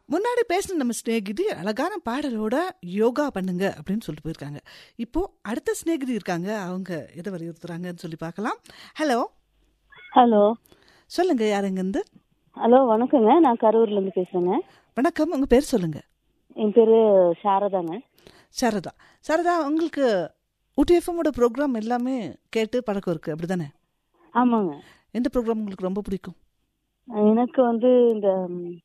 முன்னாடி பேசின நம்ம ஸ்நேகிதி அழகான பாடலோட யோகா பண்ணுங்க அப்படின்னு சொல்லிட்டு போயிருக்காங்க இப்போ அடுத்த ஸ்நேகிதி இருக்காங்க அவங்க எதை வலியுறுத்துறாங்கன்னு சொல்லி பார்க்கலாம் ஹலோ ஹலோ சொல்லுங்க யாருங்கந்து ஹலோ வணக்கங்க நான் கரூர்ல இருந்து பேசுறேங்க வணக்கம் உங்க பேர் சொல்லுங்க என் பேரு சாரதாங்க சாரதா சாரதா உங்களுக்கு ஊட்டிஎஃப்எம்மோட ப்ரோக்ராம் எல்லாமே கேட்டு பழக்கம் இருக்கு அப்படிதானே ஆமாங்க எந்த ப்ரோக்ராம் உங்களுக்கு ரொம்ப பிடிக்கும் எனக்கு வந்து இந்த ம்,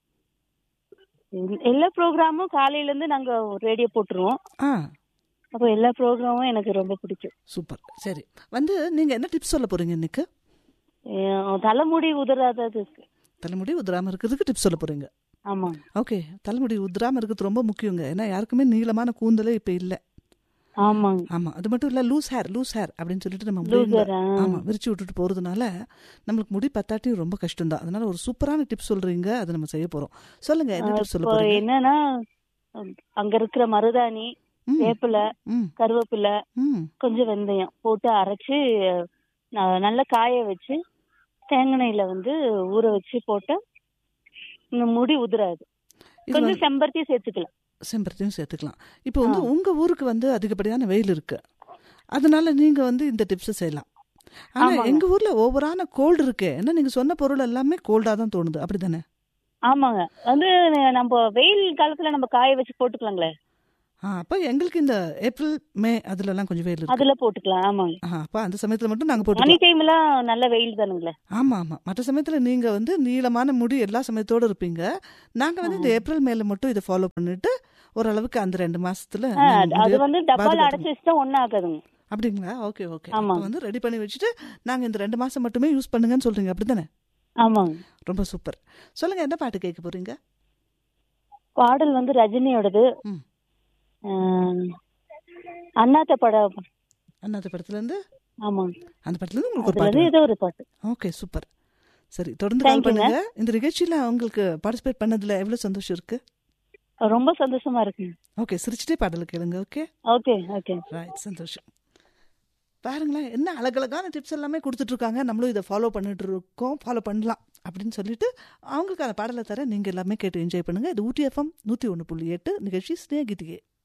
எல்- எல்லா ப்ரோக்ராமும் காலையில இருந்து நாங்க ரேடியோ போட்டுருவோம் ஆ அப்போ எல்லா ப்ரோக்ராமும் எனக்கு ரொம்ப பிடிக்கும் சூப்பர் சரி வந்து நீங்க என்ன டிப்ஸ் சொல்ல போறீங்க இன்னைக்கு என் தலைமுடி உதறாததுக்கு தலைமுடி உதிராம இருக்கிறதுக்கு டிப்ஸ் சொல்ல போறீங்க ஆமாங்க ஓகே தலைமுடி உதிராம இருக்கிறது ரொம்ப முக்கியங்க ஏன்னா யாருக்குமே நீளமான கூந்தலே இப்ப இல்ல ஆமாங்க ஆமா அது மட்டும் இல்ல லூஸ் ஹேர் லூஸ் ஹேர் அப்படின்னு சொல்லிட்டு நம்ம Loose முடிய hair, ஆ. ஆமா விரிச்சு விட்டுட்டு போறதுனால நம்மளுக்கு முடி பத்தாட்டி ரொம்ப கஷ்டம் தான் அதனால ஒரு சூப்பரான டிப்ஸ் சொல்றீங்க அதை நம்ம செய்ய போறோம் சொல்லுங்க என்ன டிப்ஸ் சொல்ல இப்போ போறீங்க என்னன்னா ம், அங்க இருக்கிற மருதாணி ம், வேப்பிலை ம், கருவேப்பிலை ம். கொஞ்சம் வெந்தயம் போட்டு அரைச்சு ந- நல்லா காய வச்சு தேங்காய் எண்ணெயில வந்து ஊற வச்சு போட்டா இந்த முடி உதிராது இது கொஞ்சம் வந்து செம்பருத்தி சேர்த்துக்கலாம் செம்பருத்தியும் சேர்த்துக்கலாம் இப்போ வந்து உங்க ஊருக்கு வந்து அதிகப்படியான வெயில் இருக்கு அதனால நீங்க வந்து இந்த டிப்ஸ் செய்யலாம் ஆனா ஆமாங்க. எங்க ஊர்ல ஓவரான கோல்டு இருக்கு ஏன்னா நீங்க சொன்ன பொருள் எல்லாமே கோல்டா தான் தோணுது அப்படிதானே ஆமாங்க வந்து நம்ம வெயில் காலத்துல நம்ம காய வச்சு போட்டுக்கலாங்களே ஆ, அப்ப எங்களுக்கு இந்த ஏப்ரல் மே அதுல எல்லாம் கொஞ்சம் வெயில் இருக்கு அதுல போட்டுக்கலாம் ஆமாங்க ஆ, அப்ப அந்த சமயத்துல மட்டும் நாங்க மணி போட்டுக்கலாம் டைம் எல்லாம் நல்ல வெயில் தானுங்களே ஆமா ஆமா மற்ற சமயத்துல நீங்க வந்து நீளமான முடி எல்லா சமயத்தோட இருப்பீங்க நாங்க வந்து இந்த ஏப்ரல் மேல மட்டும் இதை ஃபாலோ பண்ணிட்டு ஓரளவுக்கு அந்த ரெண்டு மாசத்துல ஆ, நாங்க அது முடிய வந்து டப்பால பாதுகாத்துக்கணும். அடைச்சு வச்சுட்டா ஒன்னும் ஆகாதுங்க அப்படிங்களா ஓகே ஓகே ஆமா. அப்ப வந்து ரெடி பண்ணி வச்சுட்டு நாங்க இந்த ரெண்டு மாசம் மட்டுமே யூஸ் பண்ணுங்கன்னு சொல்றீங்க அப்படிதானே ஆமாங்க ரொம்ப சூப்பர் சொல்லுங்க என்ன பாட்டு கேட்க போறீங்க பாடல் வந்து ரஜினியோடது ம். ஆ, அண்ணாத்த படம் அண்ணாத்த படத்துல இருந்து ஆமாங்க அந்த படத்துல இருந்து உங்களுக்கு ஒரு அதுல பாட்டு இருந்து ஏதோ ஒரு பாட்டு ஓகே சூப்பர் சரி தொடர்ந்து கால் Thank you, பண்ணுங்க இந்த நிகழ்ச்சியில உங்களுக்கு பார்ட்டிசிபேட் பண்ணதுல எவ்வளவு சந்தோஷம் இருக்கு ரொம்ப சந்தோஷமா இருக்குங்க ஓகே சிரிச்சிட்டே பாடல் கேளுங்க ஓகே ஓகே ஓகே ரைட் சந்தோஷம் பாருங்களேன் என்ன அழகழகான டிப்ஸ் எல்லாமே கொடுத்துட்டு இருக்காங்க நம்மளும் இதை ஃபாலோ பண்ணிட்டு இருக்கோம் ஃபாலோ பண்ணலாம் அப்படின்னு சொல்லிட்டு அவங்களுக்கான பாடலை தர நீங்கள் எல்லாமே கேட்டு என்ஜாய் பண்ணுங்க இது ஊட்டி எஃப்எம் நூற்றி ஒன்று புள்ளி எட்டு நிகழ்ச்சி ஸ்னேகிதியே